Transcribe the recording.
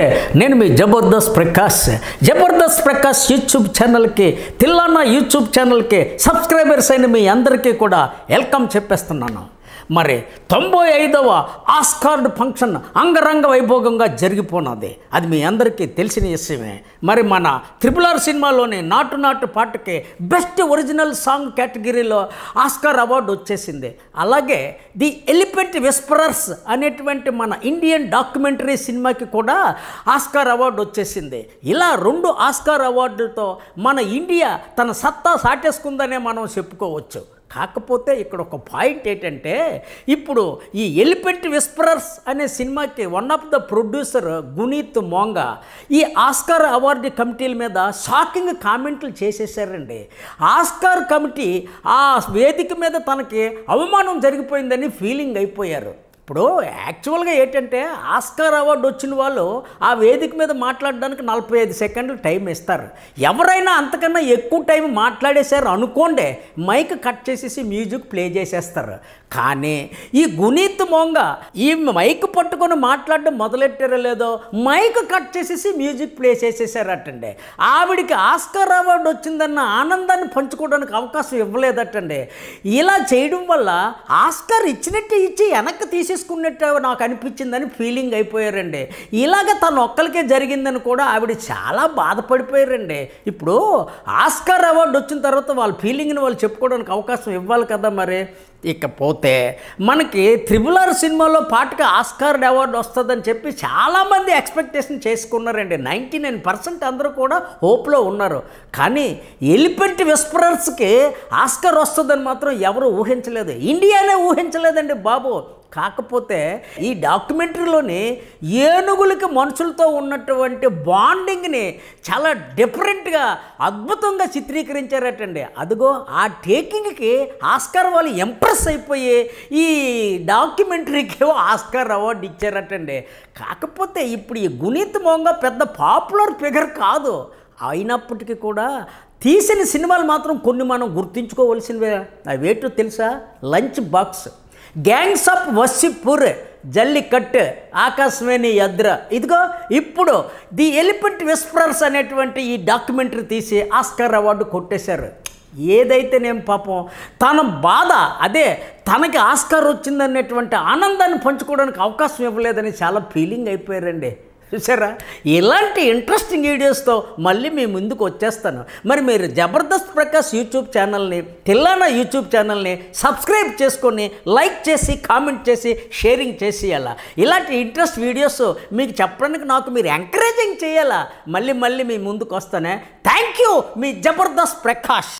నేను మీ జబర్దస్త్ ప్రకాష్ జబర్దస్త్ ప్రకాష్ యూట్యూబ్ ఛానల్కి తిల్లానా యూట్యూబ్ ఛానల్కి సబ్స్క్రైబర్స్ అయిన మీ అందరికీ కూడా వెల్కమ్ చెప్పేస్తున్నాను మరి తొంభై ఐదవ ఆస్కార్డ్ ఫంక్షన్ అంగరంగ వైభోగంగా జరిగిపోనది అది మీ అందరికీ తెలిసిన విషయమే మరి మన త్రిపుల్ ఆర్ సినిమాలోని నాటు నాటు పాటకి బెస్ట్ ఒరిజినల్ సాంగ్ కేటగిరీలో ఆస్కార్ అవార్డు వచ్చేసింది అలాగే ది ఎలిఫెంట్ విస్పరర్స్ అనేటువంటి మన ఇండియన్ డాక్యుమెంటరీ సినిమాకి కూడా ఆస్కార్ అవార్డు వచ్చేసింది ఇలా రెండు ఆస్కార్ అవార్డులతో మన ఇండియా తన సత్తా సాటేసుకుందనే మనం చెప్పుకోవచ్చు కాకపోతే ఇక్కడ ఒక పాయింట్ ఏంటంటే ఇప్పుడు ఈ ఎలిఫెంట్ విస్పరర్స్ అనే సినిమాకి one of the producer Guneet Monga ఈ ఆస్కార్ అవార్డు కమిటీల మీద షాకింగ్ కామెంట్లు చేసేసారండి ఆస్కార్ కమిటీ ఆ వేదిక మీద తనకి అవమానం జరిగిపోయిందని ఫీలింగ్ అయిపోయారు ఇప్పుడు యాక్చువల్గా ఏంటంటే ఆస్కార్ అవార్డు వచ్చిన వాళ్ళు ఆ వేదిక మీద మాట్లాడడానికి నలభై ఐదు సెకండ్లు టైం ఇస్తారు ఎవరైనా అంతకన్నా ఎక్కువ టైం మాట్లాడేశారు అనుకోండి మైక్ కట్ చేసేసి మ్యూజిక్ ప్లే చేసేస్తారు కానీ ఈ గునీత్ మోంగ ఈ మైక్ పట్టుకొని మాట్లాడడం మొదలెట్టారో లేదో మైక్ కట్ చేసేసి మ్యూజిక్ ప్లే చేసేసారటండి ఆవిడికి ఆస్కార్ అవార్డు వచ్చిందన్న ఆనందాన్ని పంచుకోవడానికి అవకాశం ఇవ్వలేదటండి ఇలా చేయడం వల్ల ఆస్కార్ ఇచ్చినట్టు ఇచ్చి వెనక్కి తీసేసుకున్నట్టు నాకు అనిపించిందని ఫీలింగ్ అయిపోయారండి ఇలాగ తను ఒక్కరికే జరిగిందని కూడా ఆవిడ చాలా బాధపడిపోయారండి ఇప్పుడు ఆస్కార్ అవార్డు వచ్చిన తర్వాత వాళ్ళ ఫీలింగ్ని వాళ్ళు చెప్పుకోవడానికి అవకాశం ఇవ్వాలి కదా మరి ఇకపోతే మనకి త్రిబుల్ ఆర్ సినిమాలో పాటకి ఆస్కార్ అవార్డు వస్తుందని చెప్పి చాలామంది ఎక్స్పెక్టేషన్ చేసుకున్నారండి నైంటీ నైన్ పర్సెంట్ అందరూ కూడా హోప్లో ఉన్నారు కానీ ఎలిఫెంట్ విస్పరర్స్కి ఆస్కార్ వస్తుందని మాత్రం ఎవరు ఊహించలేదు ఇండియానే ఊహించలేదండి బాబు కాకపోతే ఈ డాక్యుమెంటరీలోని ఏనుగులకి మనుషులతో ఉన్నటువంటి బాండింగ్ని చాలా డిఫరెంట్గా అద్భుతంగా చిత్రీకరించారటండి అదిగో ఆ టేకింగ్కి ఆస్కార్ వాళ్ళు ఇంప్రెస్ అయిపోయి ఈ డాక్యుమెంటరీకి ఆస్కార్ అవార్డు ఇచ్చారటండి కాకపోతే ఇప్పుడు ఈ గునీత్ మోంగ పెద్ద పాపులర్ ఫిగర్ కాదు అయినప్పటికీ కూడా తీసిన సినిమాలు మాత్రం కొన్ని మనం గుర్తుంచుకోవలసినవే అవేటో తెలుసా lunch box gangs of Wasseypur Jallikattu ఆకాశవేణి యద్ర ఇదిగో ఇప్పుడు ది ఎలిఫెంట్ విస్పరర్స్ అనేటువంటి ఈ డాక్యుమెంటరీ తీసి ఆస్కార్ అవార్డు కొట్టేశారు ఏదైతేనేం పాపం తన బాధ అదే తనకి ఆస్కార్ వచ్చిందనేటువంటి ఆనందాన్ని పంచుకోవడానికి అవకాశం ఇవ్వలేదని చాలా ఫీలింగ్ అయిపోయారండి చూసారా ఇలాంటి ఇంట్రెస్టింగ్ వీడియోస్తో మళ్ళీ మీ ముందుకు వచ్చేస్తాను మరి మీరు జబర్దస్త్ ప్రకాష్ యూట్యూబ్ ఛానల్ని తిల్లానా యూట్యూబ్ ఛానల్ని సబ్స్క్రైబ్ చేసుకొని లైక్ చేసి కామెంట్ చేసి షేరింగ్ చేసేయాలా ఇలాంటి ఇంట్రెస్ట్ వీడియోస్ మీకు చెప్పడానికి నాకు మీరు ఎంకరేజింగ్ చేయాలా మళ్ళీ మళ్ళీ మీ ముందుకు వస్తానే థ్యాంక్ యూ మీ జబర్దస్త్ ప్రకాష్